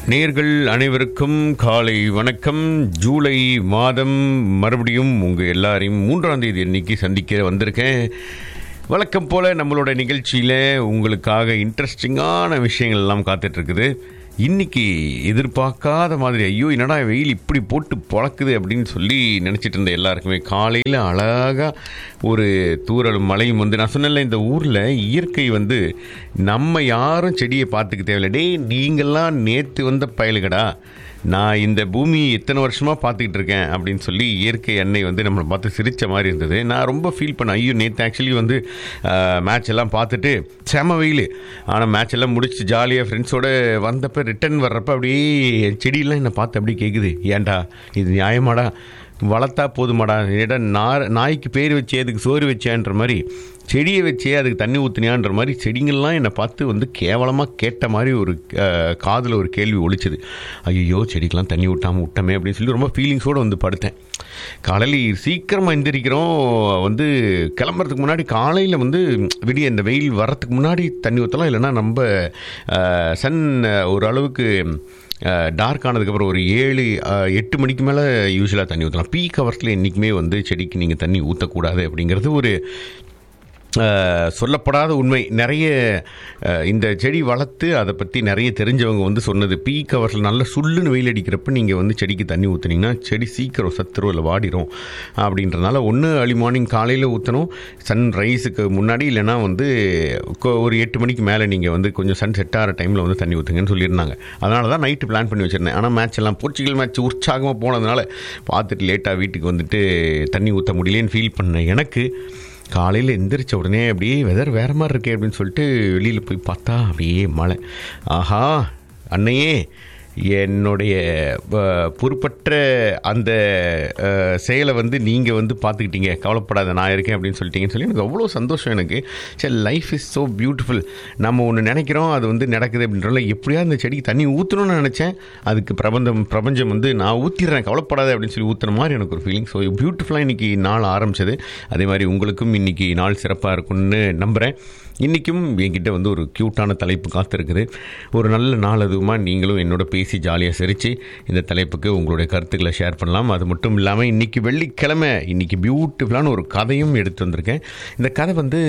நேர்கள் அனைவருக்கும் காலை வணக்கம் ஜூலை மாதம் மறுபடியும் உங்கள் எல்லாரையும் மூன்றாம் தேதி அன்னைக்கு சந்திக்க வந்திருக்கேன் வழக்கம் போல் நம்மளோட நிகழ்ச்சியில் உங்களுக்காக இன்ட்ரெஸ்டிங்கான விஷயங்கள் எல்லாம் காத்துட்ருக்குது இன்னைக்கு எதிர்பார்க்காத மாதிரி ஐயோ என்னடா வெயில் இப்படி போட்டு பொழக்குது அப்படின்னு சொல்லி நினச்சிட்டு இருந்த எல்லாருக்குமே காலையில் அழகாக ஒரு தூரலும் மழையும் வந்து நான் சொன்னேன்ல இந்த ஊரில் இயற்கை வந்து நம்ம யாரும் செடியை பார்த்துக்க தேவையில்லை டேய் நீங்கள்லாம் நேற்று வந்த பயலுகடா நான் இந்த பூமி எத்தனை வருஷமாக பார்த்துக்கிட்டு இருக்கேன் அப்படின்னு சொல்லி இயற்கை எண்ணெய் வந்து நம்மளை பார்த்து சிரித்த மாதிரி இருந்தது நான் ரொம்ப ஃபீல் பண்ணேன் ஐயோ நேற்று ஆக்சுவலி வந்து மேட்ச் எல்லாம் பார்த்துட்டு செம வெயில் ஆனால் மேட்ச் எல்லாம் முடிச்சு ஜாலியாக ஃப்ரெண்ட்ஸோடு வந்தப்போ ரிட்டர்ன் வர்றப்ப அப்படியே செடியெல்லாம் என்னை பார்த்து அப்படியே கேட்குது ஏன்டா இது நியாயமாடா வளர்த்தா போதுமாடா ஏடா நார் நாய்க்கு பேர் வச்சே அதுக்கு சோறு வச்சேன்ற மாதிரி செடியை வச்சே அதுக்கு தண்ணி ஊற்றினியான்ற மாதிரி செடிங்கள்லாம் என்னை பார்த்து வந்து கேவலமாக கேட்ட மாதிரி ஒரு காதில் ஒரு கேள்வி ஒழிச்சுது ஐயோ செடிக்கெலாம் தண்ணி ஊட்டாமல் விட்டமே அப்படின்னு சொல்லி ரொம்ப ஃபீலிங்ஸோடு வந்து படுத்தேன் காலையில் சீக்கிரமாக எந்திரிக்கிறோம் வந்து கிளம்புறதுக்கு முன்னாடி காலையில் வந்து விடிய இந்த வெயில் வர்றதுக்கு முன்னாடி தண்ணி ஊற்றலாம் இல்லைன்னா நம்ம சன் ஓரளவுக்கு டார்க் ஆனதுக்கப்புறம் ஒரு ஏழு எட்டு மணிக்கு மேலே யூஸ்வலாக தண்ணி ஊற்றலாம் பீக் ஹவர்ஸில் என்றைக்குமே வந்து செடிக்கு நீங்கள் தண்ணி ஊற்றக்கூடாது அப்படிங்கிறது ஒரு சொல்லப்படாத உண்மை நிறைய இந்த செடி வளர்த்து அதை பற்றி நிறைய தெரிஞ்சவங்க வந்து சொன்னது பீக் ஹவர்ஸில் நல்ல சுள்ளுன்னு வெயில் அடிக்கிறப்ப நீங்கள் வந்து செடிக்கு தண்ணி ஊற்றுனீங்கன்னா செடி சீக்கிரம் சத்துரும் இல்லை வாடிடும் அப்படின்றனால ஒன்று அர்லி மார்னிங் காலையில் ஊற்றணும் சன் ரைஸுக்கு முன்னாடி இல்லைனா வந்து ஒரு எட்டு மணிக்கு மேலே நீங்கள் வந்து கொஞ்சம் சன் செட் ஆகிற டைமில் வந்து தண்ணி ஊற்றுங்கன்னு சொல்லியிருந்தாங்க அதனால தான் நைட்டு பிளான் பண்ணி வச்சுருந்தேன் ஆனால் மேட்ச் எல்லாம் போர்ச்சுகல் மேட்ச் உற்சாகமாக போனதுனால பார்த்துட்டு லேட்டாக வீட்டுக்கு வந்துட்டு தண்ணி ஊற்ற முடியலேன்னு ஃபீல் பண்ணேன் எனக்கு காலையில் எந்திரிச்ச உடனே அப்படியே வெதர் வேறு மாதிரி இருக்கே அப்படின்னு சொல்லிட்டு வெளியில் போய் பார்த்தா அப்படியே மழை ஆஹா அன்னையே என்னுடைய பொறுப்பற்ற அந்த செயலை வந்து நீங்கள் வந்து பார்த்துக்கிட்டீங்க கவலைப்படாத நான் இருக்கேன் அப்படின்னு சொல்லிட்டீங்கன்னு சொல்லி எனக்கு அவ்வளோ சந்தோஷம் எனக்கு சரி லைஃப் இஸ் ஸோ பியூட்டிஃபுல் நம்ம ஒன்று நினைக்கிறோம் அது வந்து நடக்குது அப்படின்றல எப்படியா அந்த செடிக்கு தண்ணி ஊற்றணும்னு நினச்சேன் அதுக்கு பிரபந்தம் பிரபஞ்சம் வந்து நான் ஊற்றிடுறேன் கவலைப்படாத அப்படின்னு சொல்லி ஊற்றுற மாதிரி எனக்கு ஒரு ஃபீலிங் ஸோ பியூட்டிஃபுல்லாக இன்றைக்கி நாள் ஆரம்பிச்சது அதே மாதிரி உங்களுக்கும் இன்றைக்கி நாள் சிறப்பாக இருக்கும்னு நம்புகிறேன் இன்றைக்கும் என்கிட்ட வந்து ஒரு க்யூட்டான தலைப்பு காத்திருக்குது ஒரு நல்ல நாள் அதுவுமா நீங்களும் என்னோட பேசி ஜாலியாக சிரித்து இந்த தலைப்புக்கு உங்களுடைய கருத்துக்களை ஷேர் பண்ணலாம் அது மட்டும் இல்லாமல் இன்றைக்கி வெள்ளிக்கிழமை இன்றைக்கி பியூட்டிஃபுல்லான ஒரு கதையும் எடுத்து வந்திருக்கேன் இந்த கதை வந்து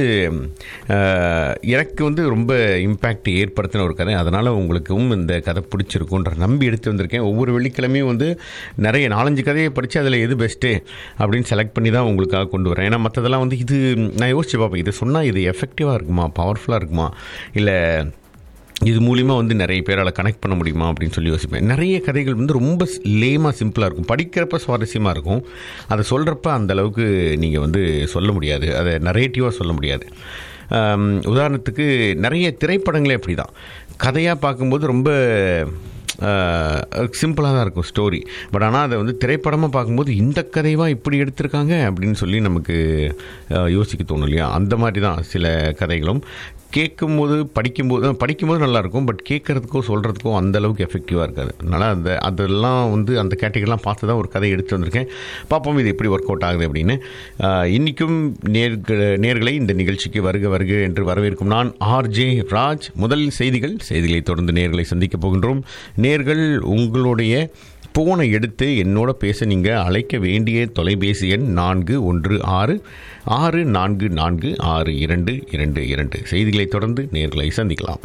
எனக்கு வந்து ரொம்ப இம்பேக்ட் ஏற்படுத்தின ஒரு கதை அதனால் உங்களுக்கும் இந்த கதை பிடிச்சிருக்குன்ற நம்பி எடுத்து வந்திருக்கேன் ஒவ்வொரு வெள்ளிக்கிழமையும் வந்து நிறைய நாலஞ்சு கதையை படித்து அதில் எது பெஸ்ட்டு அப்படின்னு செலக்ட் பண்ணி தான் உங்களுக்காக கொண்டு வரேன் ஏன்னா மற்றதெல்லாம் வந்து இது நான் யோசிச்சு பார்ப்பேன் இது சொன்னால் இது எஃபெக்டிவாக இருக்குமா பவர்ஃபுல்லாக இருக்குமா இல்லை இது மூலிமா வந்து நிறைய பேரால் கனெக்ட் பண்ண முடியுமா அப்படின்னு சொல்லி யோசிப்பேன் நிறைய கதைகள் வந்து ரொம்ப லேமாக சிம்பிளாக இருக்கும் படிக்கிறப்ப சுவாரஸ்யமாக இருக்கும் அதை சொல்கிறப்ப அந்த அளவுக்கு நீங்கள் வந்து சொல்ல முடியாது அதை நரேட்டிவாக சொல்ல முடியாது உதாரணத்துக்கு நிறைய திரைப்படங்களே அப்படி தான் கதையாக பார்க்கும்போது ரொம்ப சிம்பிளாக தான் இருக்கும் ஸ்டோரி பட் ஆனால் அதை வந்து திரைப்படமாக பார்க்கும்போது இந்த கதைவா இப்படி எடுத்திருக்காங்க அப்படின்னு சொல்லி நமக்கு யோசிக்க தோணும் இல்லையா அந்த மாதிரி தான் சில கதைகளும் கேட்கும்போது படிக்கும்போது படிக்கும்போது நல்லாயிருக்கும் பட் கேட்குறதுக்கோ சொல்கிறதுக்கோ அந்தளவுக்கு எஃபெக்டிவாக இருக்காது அதனால் அந்த அதெல்லாம் வந்து அந்த கேட்டகரிலாம் பார்த்து தான் ஒரு கதை எடுத்து வந்திருக்கேன் பார்ப்போம் இது எப்படி ஒர்க் அவுட் ஆகுது அப்படின்னு இன்றைக்கும் நேர்கள் நேர்களை இந்த நிகழ்ச்சிக்கு வருக வருக என்று வரவேற்கும் நான் ஆர்ஜே ராஜ் முதல் செய்திகள் செய்திகளை தொடர்ந்து நேர்களை சந்திக்கப் போகின்றோம் நேர்கள் உங்களுடைய போனை எடுத்து என்னோட பேச நீங்கள் அழைக்க வேண்டிய தொலைபேசி எண் நான்கு ஒன்று ஆறு ஆறு நான்கு நான்கு ஆறு இரண்டு இரண்டு இரண்டு செய்திகளை தொடர்ந்து நேர்களை சந்திக்கலாம்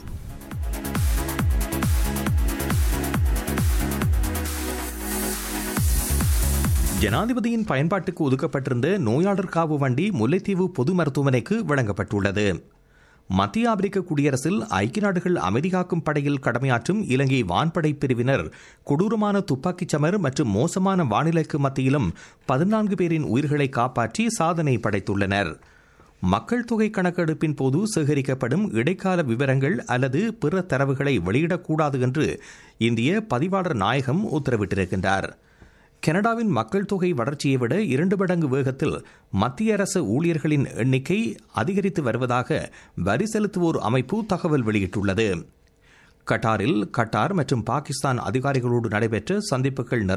ஜனாதிபதியின் பயன்பாட்டுக்கு ஒதுக்கப்பட்டிருந்த நோயாளர் காவு வண்டி முல்லைத்தீவு பொது மருத்துவமனைக்கு வழங்கப்பட்டுள்ளது மத்திய ஆப்பிரிக்க குடியரசில் ஐக்கிய நாடுகள் அமைதிகாக்கும் படையில் கடமையாற்றும் இலங்கை வான்படை பிரிவினர் கொடூரமான துப்பாக்கிச் சமர் மற்றும் மோசமான வானிலைக்கு மத்தியிலும் பதினான்கு பேரின் உயிர்களை காப்பாற்றி சாதனை படைத்துள்ளனர் மக்கள் தொகை கணக்கெடுப்பின் போது சேகரிக்கப்படும் இடைக்கால விவரங்கள் அல்லது பிற தரவுகளை வெளியிடக்கூடாது என்று இந்திய பதிவாளர் நாயகம் உத்தரவிட்டிருக்கின்றார் கனடாவின் மக்கள் தொகை வளர்ச்சியை விட இரண்டு மடங்கு வேகத்தில் மத்திய அரசு ஊழியர்களின் எண்ணிக்கை அதிகரித்து வருவதாக வரி செலுத்துவோர் அமைப்பு தகவல் வெளியிட்டுள்ளது கட்டாரில் கட்டார் மற்றும் பாகிஸ்தான் அதிகாரிகளோடு நடைபெற்ற சந்திப்புகள்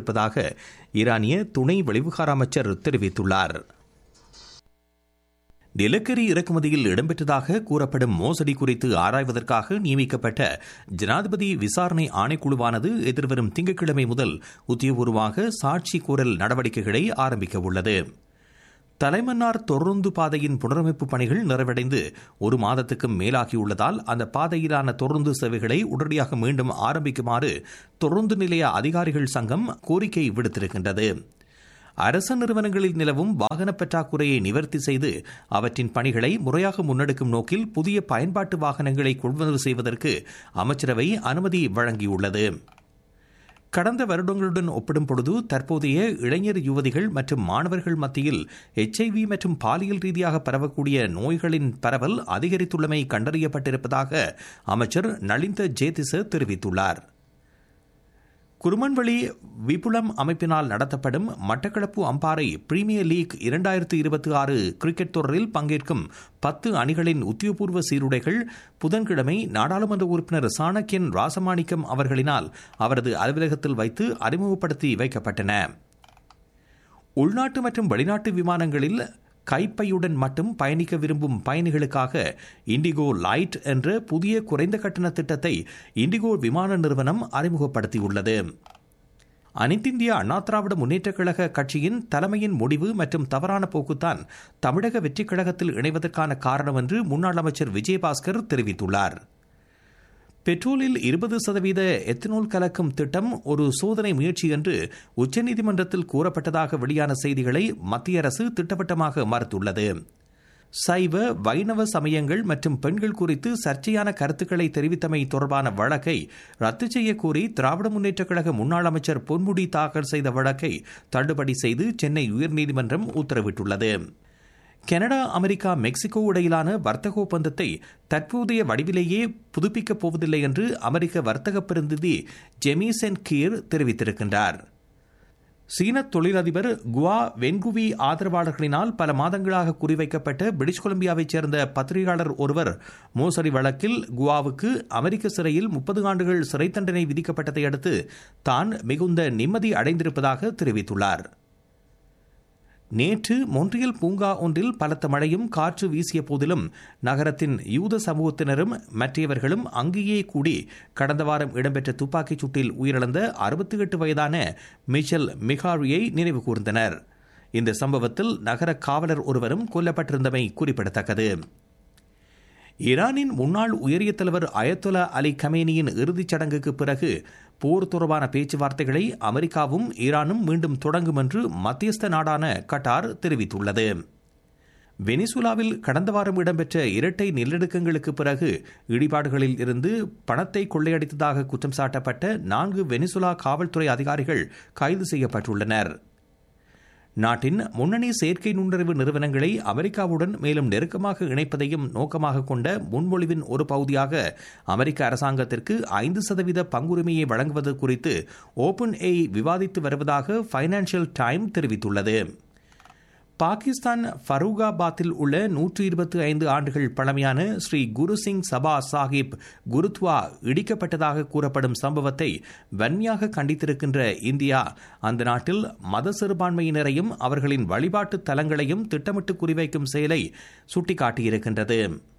நிறைவடைந்திருப்பதாக ஈரானிய துணை வெளிவிகார அமைச்சர் தெரிவித்துள்ளார் நிலக்கரி இறக்குமதியில் இடம்பெற்றதாக கூறப்படும் மோசடி குறித்து ஆராய்வதற்காக நியமிக்கப்பட்ட ஜனாதிபதி விசாரணை ஆணைக்குழுவானது எதிர்வரும் திங்கட்கிழமை முதல் உத்தியபூர்வமாக சாட்சி கூறல் நடவடிக்கைகளை ஆரம்பிக்க உள்ளது தலைமன்னார் தொடருந்து பாதையின் புனரமைப்பு பணிகள் நிறைவடைந்து ஒரு மாதத்துக்கும் மேலாகியுள்ளதால் அந்த பாதையிலான தொடருந்து சேவைகளை உடனடியாக மீண்டும் ஆரம்பிக்குமாறு தொடருந்து நிலைய அதிகாரிகள் சங்கம் கோரிக்கை விடுத்திருக்கின்றது அரச நிறுவனங்களில் நிலவும் வாகன பற்றாக்குறையை நிவர்த்தி செய்து அவற்றின் பணிகளை முறையாக முன்னெடுக்கும் நோக்கில் புதிய பயன்பாட்டு வாகனங்களை கொள்வனவு செய்வதற்கு அமைச்சரவை அனுமதி வழங்கியுள்ளது கடந்த வருடங்களுடன் ஒப்பிடும் பொழுது தற்போதைய இளைஞர் யுவதிகள் மற்றும் மாணவர்கள் மத்தியில் எச்ஐவி மற்றும் பாலியல் ரீதியாக பரவக்கூடிய நோய்களின் பரவல் அதிகரித்துள்ளமை கண்டறியப்பட்டிருப்பதாக அமைச்சர் நளிந்த ஜேதிச தெரிவித்துள்ளார் குருமன்வழி விபுலம் அமைப்பினால் நடத்தப்படும் மட்டக்களப்பு அம்பாறை பிரீமியர் லீக் இரண்டாயிரத்து இருபத்தி ஆறு கிரிக்கெட் தொடரில் பங்கேற்கும் பத்து அணிகளின் உத்தியோகபூர்வ சீருடைகள் புதன்கிழமை நாடாளுமன்ற உறுப்பினர் சாணக்கியன் ராசமாணிக்கம் அவர்களினால் அவரது அலுவலகத்தில் வைத்து அறிமுகப்படுத்தி வைக்கப்பட்டன உள்நாட்டு மற்றும் வெளிநாட்டு விமானங்களில் கைப்பையுடன் மட்டும் பயணிக்க விரும்பும் பயணிகளுக்காக இண்டிகோ லைட் என்ற புதிய குறைந்த கட்டண திட்டத்தை இண்டிகோ விமான நிறுவனம் அறிமுகப்படுத்தியுள்ளது அனைத்திந்திய அண்ணா திராவிட முன்னேற்றக் கழக கட்சியின் தலைமையின் முடிவு மற்றும் தவறான போக்குத்தான் தமிழக வெற்றிக் கழகத்தில் இணைவதற்கான காரணம் என்று முன்னாள் அமைச்சர் விஜயபாஸ்கர் தெரிவித்துள்ளார் பெட்ரோலில் இருபது சதவீத எத்தனால் கலக்கும் திட்டம் ஒரு சோதனை முயற்சி என்று உச்சநீதிமன்றத்தில் கூறப்பட்டதாக வெளியான செய்திகளை மத்திய அரசு திட்டவட்டமாக மறுத்துள்ளது சைவ வைணவ சமயங்கள் மற்றும் பெண்கள் குறித்து சர்ச்சையான கருத்துக்களை தெரிவித்தமை தொடர்பான வழக்கை ரத்து செய்ய கோரி திராவிட முன்னேற்றக் கழக முன்னாள் அமைச்சர் பொன்முடி தாக்கல் செய்த வழக்கை தள்ளுபடி செய்து சென்னை உயர்நீதிமன்றம் உத்தரவிட்டுள்ளது கனடா அமெரிக்கா மெக்சிகோ இடையிலான வர்த்தக ஒப்பந்தத்தை தற்போதைய வடிவிலேயே புதுப்பிக்கப் போவதில்லை என்று அமெரிக்க வர்த்தக பிரதிநிதி ஜெமிசன் கீர் தெரிவித்திருக்கின்றார் சீன தொழிலதிபர் குவா வென்குவி ஆதரவாளர்களினால் பல மாதங்களாக குறிவைக்கப்பட்ட பிரிட்டிஷ் கொலம்பியாவைச் சேர்ந்த பத்திரிகையாளர் ஒருவர் மோசடி வழக்கில் குவாவுக்கு அமெரிக்க சிறையில் முப்பது ஆண்டுகள் சிறை தண்டனை விதிக்கப்பட்டதை அடுத்து தான் மிகுந்த நிம்மதி அடைந்திருப்பதாக தெரிவித்துள்ளார் நேற்று மொன்றியல் பூங்கா ஒன்றில் பலத்த மழையும் காற்று வீசிய போதிலும் நகரத்தின் யூத சமூகத்தினரும் மற்றவர்களும் அங்கேயே கூடி கடந்த வாரம் இடம்பெற்ற துப்பாக்கிச் சூட்டில் உயிரிழந்த அறுபத்தி எட்டு வயதான மிச்சல் மிகாரியை நினைவு கூர்ந்தனர் இந்த சம்பவத்தில் நகர காவலர் ஒருவரும் கொல்லப்பட்டிருந்தமை குறிப்பிடத்தக்கது ஈரானின் முன்னாள் உயரிய தலைவர் அயத்தொலா அலி கமேனியின் இறுதிச் சடங்குக்கு பிறகு போர் தொடர்பான பேச்சுவார்த்தைகளை அமெரிக்காவும் ஈரானும் மீண்டும் தொடங்கும் என்று மத்தியஸ்த நாடான கட்டார் தெரிவித்துள்ளது வெனிசுலாவில் கடந்த வாரம் இடம்பெற்ற இரட்டை நிலநடுக்கங்களுக்கு பிறகு இடிபாடுகளில் இருந்து பணத்தை கொள்ளையடித்ததாக குற்றம் சாட்டப்பட்ட நான்கு வெனிசுலா காவல்துறை அதிகாரிகள் கைது செய்யப்பட்டுள்ளனர் நாட்டின் முன்னணி செயற்கை நுண்ணறிவு நிறுவனங்களை அமெரிக்காவுடன் மேலும் நெருக்கமாக இணைப்பதையும் நோக்கமாக கொண்ட முன்மொழிவின் ஒரு பகுதியாக அமெரிக்க அரசாங்கத்திற்கு ஐந்து சதவீத பங்குரிமையை வழங்குவது குறித்து ஓபன் ஏ விவாதித்து வருவதாக பைனான்சியல் டைம் தெரிவித்துள்ளது பாகிஸ்தான் ஃபரூகாபாத்தில் உள்ள நூற்று இருபத்தி ஐந்து ஆண்டுகள் பழமையான ஸ்ரீ குரு சிங் சபா சாஹிப் குருத்வா இடிக்கப்பட்டதாக கூறப்படும் சம்பவத்தை வன்மையாக கண்டித்திருக்கின்ற இந்தியா அந்த நாட்டில் மத சிறுபான்மையினரையும் அவர்களின் வழிபாட்டு தலங்களையும் திட்டமிட்டு குறிவைக்கும் செயலை சுட்டிக்காட்டியிருக்கின்றது